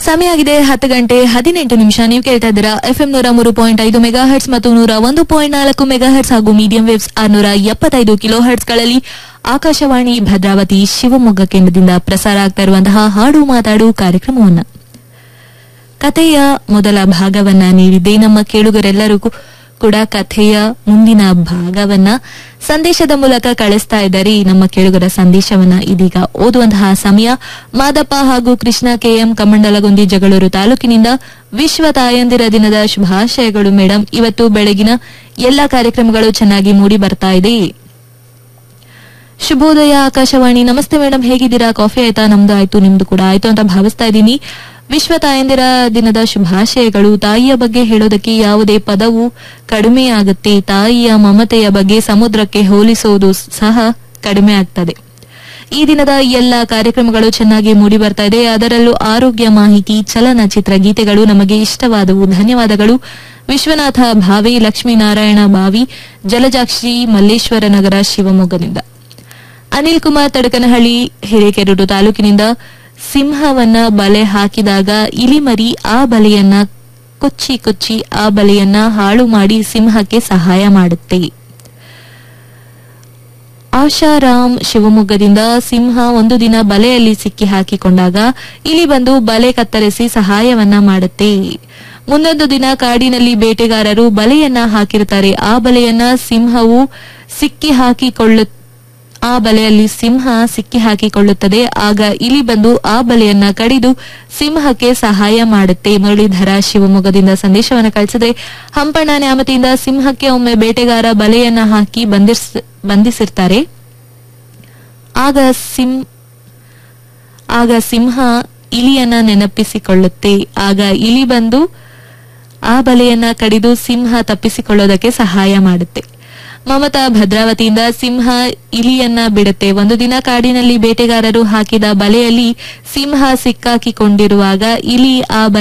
ಸಮಯ ಆಗಿದೆ ಹತ್ತು ಗಂಟೆ ಹದಿನೆಂಟು ನಿಮಿಷ ನೀವು ಕೇಳ್ತಾ ಇದ್ದೀರಾ ಎಫ್ಎಂ ನೂರ ಮೂರು ಪಾಯಿಂಟ್ ಐದು ಮೆಗಾ ಹರ್ಟ್ಸ್ ಮತ್ತು ನೂರ ಒಂದು ಪಾಯಿಂಟ್ ನಾಲ್ಕು ಮೆಗಾ ಹರ್ಟ್ಸ್ ಹಾಗೂ ಮೀಡಿಯಂ ವೇವ್ಸ್ ಆರ್ನೂರ ಎಪ್ಪತ್ತೈದು ಕಿಲೋ ಹರ್ಟ್ಸ್ಗಳಲ್ಲಿ ಆಕಾಶವಾಣಿ ಭದ್ರಾವತಿ ಶಿವಮೊಗ್ಗ ಕೇಂದ್ರದಿಂದ ಪ್ರಸಾರ ಆಗ್ತಾ ಇರುವಂತಹ ಹಾಡು ಮಾತಾಡು ಕಾರ್ಯಕ್ರಮವನ್ನ ಕಥೆಯ ಮೊದಲ ಭಾಗವನ್ನ ನೀಡಿದ್ದೆ ನಮ್ಮ ಕೇಳುಗರೆಲ್ಲರಿಗೂ ಕೂಡ ಕಥೆಯ ಮುಂದಿನ ಭಾಗವನ್ನ ಸಂದೇಶದ ಮೂಲಕ ಕಳಿಸ್ತಾ ಇದ್ದಾರೆ ನಮ್ಮ ಕೇಳುಗರ ಸಂದೇಶವನ್ನ ಇದೀಗ ಓದುವಂತಹ ಸಮಯ ಮಾದಪ್ಪ ಹಾಗೂ ಕೃಷ್ಣ ಕೆಎಂ ಕಮಂಡಲಗುಂದಿ ಜಗಳೂರು ತಾಲೂಕಿನಿಂದ ವಿಶ್ವ ತಾಯಂದಿರ ದಿನದ ಶುಭಾಶಯಗಳು ಮೇಡಮ್ ಇವತ್ತು ಬೆಳಗಿನ ಎಲ್ಲ ಕಾರ್ಯಕ್ರಮಗಳು ಚೆನ್ನಾಗಿ ಮೂಡಿ ಬರ್ತಾ ಇದೆ ಶುಭೋದಯ ಆಕಾಶವಾಣಿ ನಮಸ್ತೆ ಮೇಡಮ್ ಹೇಗಿದ್ದೀರಾ ಕಾಫಿ ಆಯ್ತಾ ನಮ್ದು ಆಯ್ತು ನಿಮ್ದು ಕೂಡ ಆಯ್ತು ಅಂತ ಭಾವಿಸ್ತಾ ಇದ್ದೀನಿ ವಿಶ್ವ ತಾಯಂದಿರ ದಿನದ ಶುಭಾಶಯಗಳು ತಾಯಿಯ ಬಗ್ಗೆ ಹೇಳೋದಕ್ಕೆ ಯಾವುದೇ ಪದವು ಕಡಿಮೆ ಆಗುತ್ತೆ ತಾಯಿಯ ಮಮತೆಯ ಬಗ್ಗೆ ಸಮುದ್ರಕ್ಕೆ ಹೋಲಿಸುವುದು ಸಹ ಕಡಿಮೆ ಆಗ್ತದೆ ಈ ದಿನದ ಎಲ್ಲ ಕಾರ್ಯಕ್ರಮಗಳು ಚೆನ್ನಾಗಿ ಮೂಡಿ ಬರ್ತಾ ಇದೆ ಅದರಲ್ಲೂ ಆರೋಗ್ಯ ಮಾಹಿತಿ ಚಲನಚಿತ್ರ ಗೀತೆಗಳು ನಮಗೆ ಇಷ್ಟವಾದವು ಧನ್ಯವಾದಗಳು ವಿಶ್ವನಾಥ ಭಾವೆ ಲಕ್ಷ್ಮೀನಾರಾಯಣ ಬಾವಿ ಜಲಜಾಕ್ಷಿ ಮಲ್ಲೇಶ್ವರ ನಗರ ಶಿವಮೊಗ್ಗದಿಂದ ಅನಿಲ್ ಕುಮಾರ್ ತಡಕನಹಳ್ಳಿ ಹಿರೇಕೆರೂರು ತಾಲೂಕಿನಿಂದ ಸಿಂಹವನ್ನ ಬಲೆ ಹಾಕಿದಾಗ ಇಲಿಮರಿ ಆ ಬಲೆಯನ್ನ ಕೊಚ್ಚಿ ಕೊಚ್ಚಿ ಆ ಬಲೆಯನ್ನ ಹಾಳು ಮಾಡಿ ಸಿಂಹಕ್ಕೆ ಸಹಾಯ ಮಾಡುತ್ತೆ ಆಶಾರಾಮ್ ಶಿವಮೊಗ್ಗದಿಂದ ಸಿಂಹ ಒಂದು ದಿನ ಬಲೆಯಲ್ಲಿ ಸಿಕ್ಕಿ ಹಾಕಿಕೊಂಡಾಗ ಇಲಿ ಬಂದು ಬಲೆ ಕತ್ತರಿಸಿ ಸಹಾಯವನ್ನ ಮಾಡುತ್ತೆ ಮುಂದೊಂದು ದಿನ ಕಾಡಿನಲ್ಲಿ ಬೇಟೆಗಾರರು ಬಲೆಯನ್ನ ಹಾಕಿರ್ತಾರೆ ಆ ಬಲೆಯನ್ನ ಸಿಂಹವು ಸಿಕ್ಕಿ ಹಾಕಿಕೊಳ್ಳು ಆ ಬಲೆಯಲ್ಲಿ ಸಿಂಹ ಸಿಕ್ಕಿ ಹಾಕಿಕೊಳ್ಳುತ್ತದೆ ಆಗ ಇಲಿ ಬಂದು ಆ ಬಲೆಯನ್ನ ಕಡಿದು ಸಿಂಹಕ್ಕೆ ಸಹಾಯ ಮಾಡುತ್ತೆ ಮುರಳೀಧರ ಶಿವಮೊಗ್ಗದಿಂದ ಸಂದೇಶವನ್ನು ಕಳಿಸಿದೆ ಹಂಪಣ್ಣ ನ್ಯಾಮತಿಯಿಂದ ಸಿಂಹಕ್ಕೆ ಒಮ್ಮೆ ಬೇಟೆಗಾರ ಬಲೆಯನ್ನ ಹಾಕಿ ಬಂಧಿಸ್ ಬಂಧಿಸಿರ್ತಾರೆ ಆಗ ಸಿಂ ಆಗ ಸಿಂಹ ಇಲಿಯನ್ನ ನೆನಪಿಸಿಕೊಳ್ಳುತ್ತೆ ಆಗ ಇಲಿ ಬಂದು ಆ ಬಲೆಯನ್ನ ಕಡಿದು ಸಿಂಹ ತಪ್ಪಿಸಿಕೊಳ್ಳೋದಕ್ಕೆ ಸಹಾಯ ಮಾಡುತ್ತೆ ಮಮತಾ ಭದ್ರಾವತಿಯಿಂದ ಸಿಂಹ ಇಲಿಯನ್ನ ಬಿಡುತ್ತೆ ಒಂದು ದಿನ ಕಾಡಿನಲ್ಲಿ ಬೇಟೆಗಾರರು ಹಾಕಿದ ಬಲೆಯಲ್ಲಿ ಸಿಂಹ ಸಿಕ್ಕಾಕಿಕೊಂಡಿರುವಾಗ ಇಲಿ ಆ